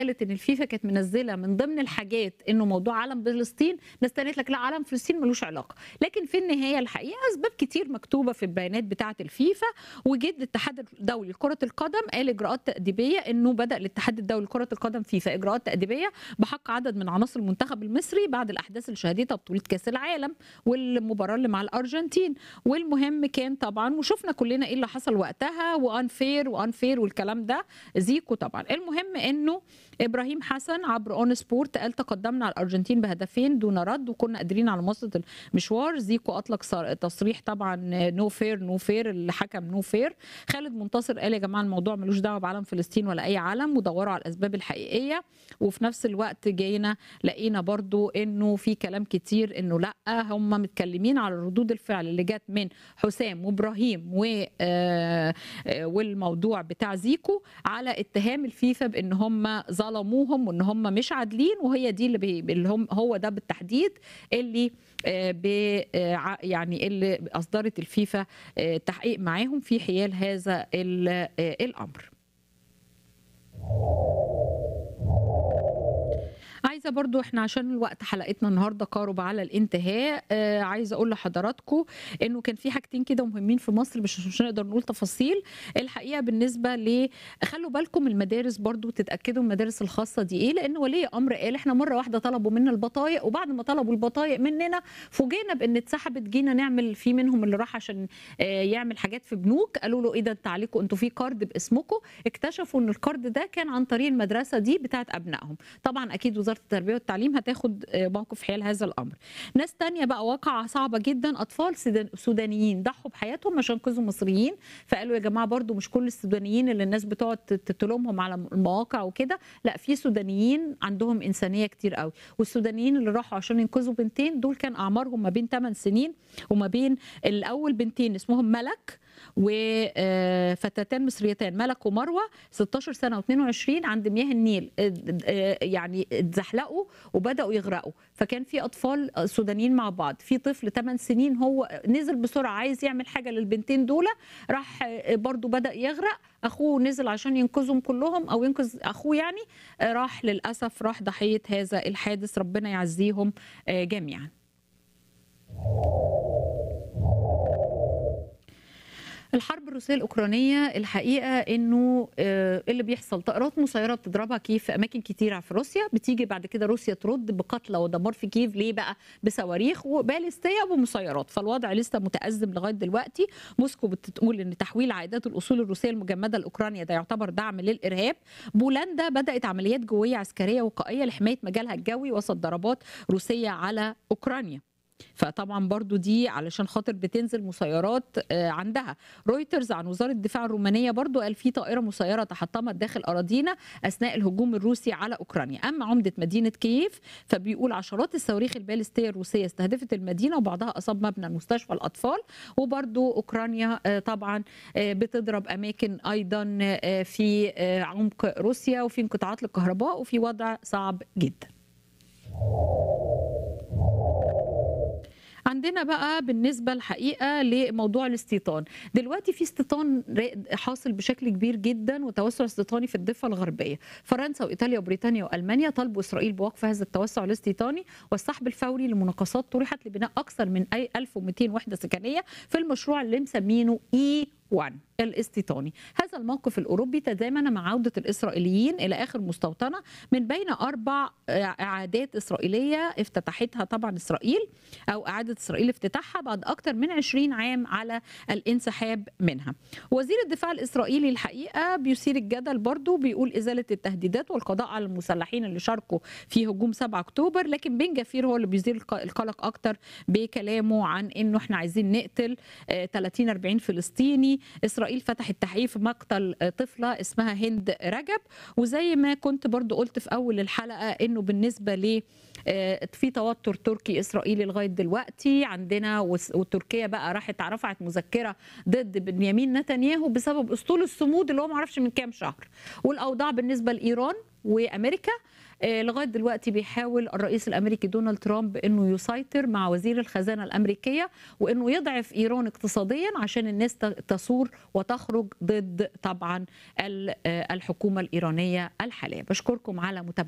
قالت ان الفيفا كانت منزله من ضمن الحاجات انه موضوع علم فلسطين ناس تانية لك لا علم فلسطين ملوش علاقه لكن في النهايه الحقيقه اسباب كتير مكتوبه في البيانات بتاعه الفيفا وجد الاتحاد الدولي لكره القدم قال اجراءات تاديبيه انه بدا الاتحاد الدولي لكره القدم فيفا اجراءات تاديبيه بحق عدد من عناصر المنتخب المصري بعد الاحداث اللي شهدتها بطوله كاس العالم والمباراه اللي مع الارجنتين والمهم كان طبعا وشفنا كلنا ايه اللي حصل وقتها وانفير وانفير والكلام ده زيكو طبعا المهم انه ابراهيم حسن عبر اون سبورت قال تقدمنا على الارجنتين بهدفين دون رد وكنا قادرين على مواصله المشوار زيكو اطلق تصريح طبعا نو فير نو فير الحكم نو فير خالد منتصر قال يا جماعه الموضوع ملوش دعوه بعلم فلسطين ولا اي علم ودوروا على الاسباب الحقيقيه وفي نفس الوقت جينا لقينا برضو انه في كلام كتير انه لا هم متكلمين على ردود الفعل اللي جت من حسام وابراهيم و والموضوع بتاع زيكو على اتهام الفيفا بان هم ظلموهم وان هم مش عادلين وهي دي اللي, بي اللي هم هو ده بالتحديد اللي بي يعني اللي اصدرت الفيفا تحقيق معاهم في حيال هذا الامر عايزه برضو احنا عشان الوقت حلقتنا النهارده قارب على الانتهاء آه عايزه اقول لحضراتكم انه كان في حاجتين كده مهمين في مصر مش مش نقدر نقول تفاصيل الحقيقه بالنسبه ل خلوا بالكم المدارس برضو تتاكدوا المدارس الخاصه دي ايه لان ولي امر قال احنا مره واحده طلبوا منا البطايق وبعد ما طلبوا البطايق مننا فوجئنا بان اتسحبت جينا نعمل في منهم اللي راح عشان آه يعمل حاجات في بنوك قالوا له ايه ده انت عليكم انتوا في كارد باسمكم اكتشفوا ان الكارد ده كان عن طريق المدرسه دي بتاعت ابنائهم طبعا اكيد وزاره التربيه والتعليم هتاخد موقف حيال هذا الامر ناس تانية بقى واقعة صعبة جدا أطفال سودانيين ضحوا بحياتهم عشان ينقذوا مصريين فقالوا يا جماعة برضو مش كل السودانيين اللي الناس بتقعد تلومهم على المواقع وكده لا في سودانيين عندهم إنسانية كتير قوي والسودانيين اللي راحوا عشان ينقذوا بنتين دول كان أعمارهم ما بين 8 سنين وما بين الأول بنتين اسمهم ملك وفتاتان مصريتان ملك ومروه 16 سنه و22 عند مياه النيل يعني اتزحلقوا وبداوا يغرقوا فكان في اطفال سودانيين مع بعض في طفل 8 سنين هو نزل بسرعه عايز يعمل حاجه للبنتين دول راح برضو بدا يغرق اخوه نزل عشان ينقذهم كلهم او ينقذ اخوه يعني راح للاسف راح ضحيه هذا الحادث ربنا يعزيهم جميعا الحرب الروسيه الاوكرانيه الحقيقه انه اللي بيحصل طائرات مسيره بتضربها كيف في اماكن كتيره في روسيا بتيجي بعد كده روسيا ترد بقتلى ودمار في كيف ليه بقى بصواريخ وبالستيه ومسيرات فالوضع لسه متازم لغايه دلوقتي موسكو بتقول ان تحويل عائدات الاصول الروسيه المجمده لاوكرانيا ده يعتبر دعم للارهاب بولندا بدات عمليات جويه عسكريه وقائيه لحمايه مجالها الجوي وسط ضربات روسيه على اوكرانيا فطبعا برضو دي علشان خاطر بتنزل مسيرات عندها رويترز عن وزاره الدفاع الرومانيه برضو قال في طائره مسيره تحطمت داخل اراضينا اثناء الهجوم الروسي على اوكرانيا اما عمده مدينه كييف فبيقول عشرات الصواريخ البالستيه الروسيه استهدفت المدينه وبعضها اصاب مبنى مستشفى الاطفال وبرضو اوكرانيا طبعا بتضرب اماكن ايضا في عمق روسيا وفي انقطاعات للكهرباء وفي وضع صعب جدا عندنا بقى بالنسبة الحقيقة لموضوع الاستيطان دلوقتي في استيطان حاصل بشكل كبير جدا وتوسع استيطاني في الضفة الغربية فرنسا وإيطاليا وبريطانيا وألمانيا طلبوا إسرائيل بوقف هذا التوسع الاستيطاني والسحب الفوري لمناقصات طرحت لبناء أكثر من أي 1200 وحدة سكنية في المشروع اللي مسمينه إي 1 الاستيطاني هذا الموقف الأوروبي تزامن مع عودة الإسرائيليين إلى آخر مستوطنة من بين أربع إعادات إسرائيلية افتتحتها طبعا إسرائيل أو إعادة إسرائيل افتتاحها بعد أكثر من 20 عام على الانسحاب منها وزير الدفاع الإسرائيلي الحقيقة بيثير الجدل برضو بيقول إزالة التهديدات والقضاء على المسلحين اللي شاركوا في هجوم 7 أكتوبر لكن بن جفير هو اللي بيثير القلق أكتر بكلامه عن إنه إحنا عايزين نقتل 30 40 فلسطيني إسرائيل فتحت تحقيق في مقتل طفلة اسمها هند رجب وزي ما كنت برضو قلت في أول الحلقة إنه بالنسبة ل في توتر تركي اسرائيلي لغايه دلوقتي عندنا وتركيا بقى راحت رفعت مذكره ضد بنيامين نتنياهو بسبب اسطول الصمود اللي هو ما عرفش من كام شهر والاوضاع بالنسبه لايران وامريكا لغايه دلوقتي بيحاول الرئيس الامريكي دونالد ترامب انه يسيطر مع وزير الخزانه الامريكيه وانه يضعف ايران اقتصاديا عشان الناس تصور وتخرج ضد طبعا الحكومه الايرانيه الحاليه بشكركم على متابعتكم